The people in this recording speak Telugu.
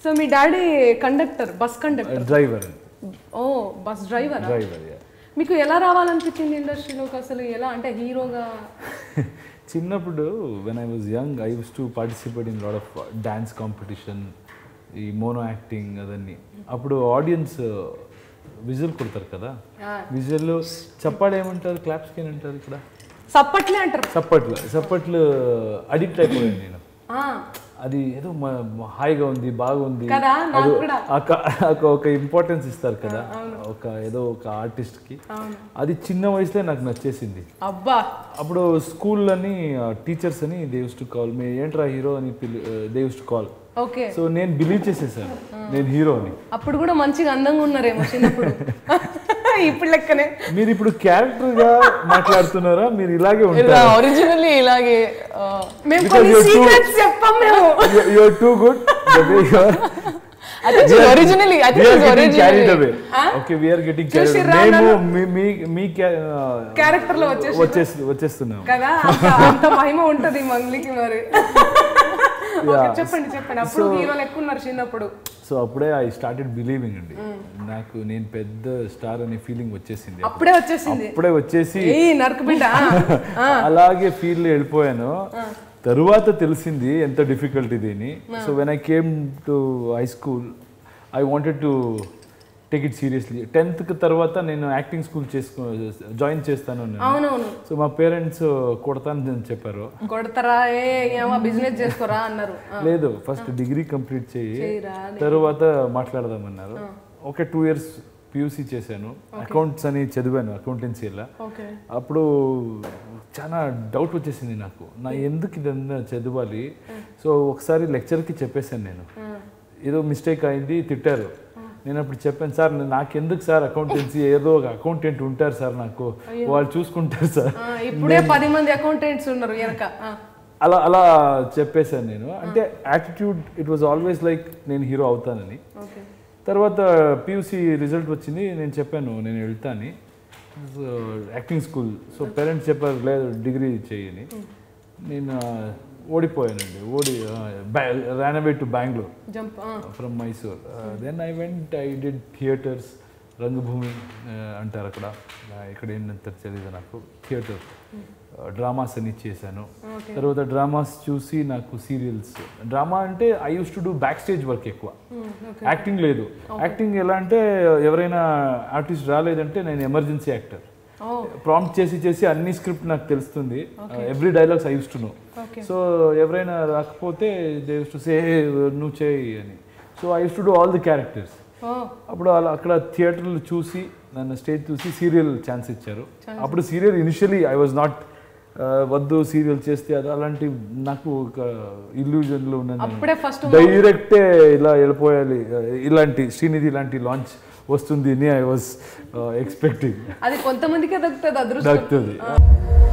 సో మీ daddy conductor bus conductor driver oh bus driver driver మీకు ఎలా రావాలనిపించింది ఇండస్ట్రీలోకి అసలు ఎలా అంటే హీరోగా చిన్నప్పుడు when I was young I use to participate in lot of dance competition ఈ మోనో యాక్టింగ్ అదన్నీ అప్పుడు ఆడియన్స్ విజువల్ కొడతారు కదా విజువల్ చప్పాడు ఏమంటారు క్లాప్స్కి ఏమంటారు ఇక్కడ సప్పట్లే అంటారు చప్పట్లు చప్పట్లు అడిక్ట్ అయిపోయాను నేను ఆ, అది ఏదో మ- మ- హాయిగా ఉంది బాగుంది కదా, నాకు అది కూడా. ఒక- ఒక- ఒక ఇంపార్టెన్స్ ఇస్తారు కదా ఒక ఏదో ఒక ఆర్టిస్ట్ కి అవును. అది చిన్న వయసులో నాకు నచ్చేసింది అబ్బా అప్పుడు స్కూల్ అని టీచర్స్ అని they use to call me ఏంట్రా హీరో అని they use to call okay so నేను బిలీవ్ చేసేసాను నేను హీరో అని అప్పుడు కూడా మంచిగా అందంగా ఉన్నారేమో చిన్నప్పుడు ఇప్పుడు లెక్కనే మీరు ఇప్పుడు క్యారెక్టర్ గా మాట్లాడుతున్నారా మీరు ఇలాగే ఉంటారు ఒరిజినల్లీ ఇలాగే ఆ, మేము Because కొన్ని you're too- సీక్రెట్స్ చెప్పాం మేము you are too good I think it's originally, I think it's originally. Okay we are getting carried చూసిర్రా మేము మీ- మీ మీ క్యారెక్టర్ లో వచ్చేసి వచ్చేసి వచ్చేస్తున్నాం కదా అంత అంత మహిమ ఉంటది మంగ్లీకి మరి ఓకే, చెప్పండి చెప్పండి అప్పుడు హీరోలు ఎక్కువ ఉన్నారు చిన్నప్పుడు సో అప్పుడే ఐ స్టార్టెడ్ బిలీవింగ్ అండి నాకు నేను పెద్ద స్టార్ అనే ఫీలింగ్ వచ్చేసింది అప్పుడే వచ్చేసింది అప్పుడే వచ్చేసి ఏ నరక బిడ్డ అలాగే ఫీల్ వెళ్ళిపోయాను తరువాత తెలిసింది ఎంత డిఫికల్ట్ ఇది అని so when I came to high school I wanted to take it seriously టెన్త్కి తర్వాత నేను యాక్టింగ్ స్కూల్ చేసుకో జాయిన్ చేస్తాను అన్నాను. అవునవును సో మా పేరెంట్స్ కొడతాను అని చెప్పారు కొడతారా ఏ ఏమో బిజినెస్ చేసుకోరా అన్నారు ఆ, లేదు ఫస్ట్ డిగ్రీ కంప్లీట్ చేయి చేయరా తర్వాత మాట్లాడదామన్నారు ఒక టూ ఇయర్స్ పియూసీ చేశాను అకౌంట్స్ అని చదివాను అకౌంటెన్సీలో ఓకే అప్పుడు చాలా డౌట్ వచ్చేసింది నాకు నా ఎందుకు ఇదంతా చదవాలి సో ఒకసారి లెక్చర్కి చెప్పేశాను నేను ఏదో మిస్టేక్ అయింది తిట్టారు నేను అప్పుడు చెప్పాను సార్ నాకెందుకు సార్ అకౌంటెన్సీ ఏదో ఒక అకౌంటెంట్ ఉంటారు సార్ నాకు వాళ్ళు చూసుకుంటారు సార్ ఆ, ఇప్పుడే పది మంది అకౌంటెంట్స్ ఉన్నారు వెనక ఆ, అలా అలా చెప్పేశాను నేను అంటే attitude it was always like నేను హీరో అవుతానని ఓకే తర్వాత పియూసీ రిజల్ట్ వచ్చింది నేను చెప్పాను నేను వెళ్తాను యాక్టింగ్ స్కూల్ సో పేరెంట్స్ చెప్పారు లేదు డిగ్రీ చేయని నేను ఆ, ఓడిపోయానండి ఓడి ran away to Bengaluru jump from Mysore then I went I did theatres రంగభూమి uh, అంటారు అక్కడ Uh, ఇక్కడ ఏంటంటారు తెలియదు నాకు థియేటర్ డ్రామాస్ అని చేశాను తర్వాత డ్రామాస్ చూసి నాకు సీరియల్స్ డ్రామా అంటే I use to do back stage work ఎక్కువ యాక్టింగ్ లేదు యాక్టింగ్ ఎలా అంటే ఎవరైనా ఆర్టిస్ట్ రాలేదంటే నేను ఎమర్జెన్సీ యాక్టర్ ఓ ప్రాంప్ట్ చేసి చేసి అన్ని స్క్రిప్ట్ నాకు తెలుస్తుంది every dialogues I use to know okay so ఎవరైనా రాకపోతే దే యూస్ టు సే నువ్వు చేయి అని so I use to do all the characters ఓ అప్పుడు అలా అక్కడ థియేటర్లు చూసి నన్ను స్టేజ్ చూసి సీరియల్ ఛాన్స్ ఇచ్చారు అప్పుడు serial initially I was not వద్దు సీరియల్ చేస్తే అది అలాంటి నాకు ఒక ఇల్యూజన్లో ఉన్నాను అప్పుడే ఫస్ట్ డైరెక్టే ఇలా వెళ్ళిపోయాలి ఇలాంటి శ్రీనిధి ఇలాంటి లాంచ్ వస్తుంది అని ఐ వాజ్ ఎక్స్పెక్టింగ్ అది కొంతమందికే దక్కుతుంది అదృష్టం దక్కుతుంది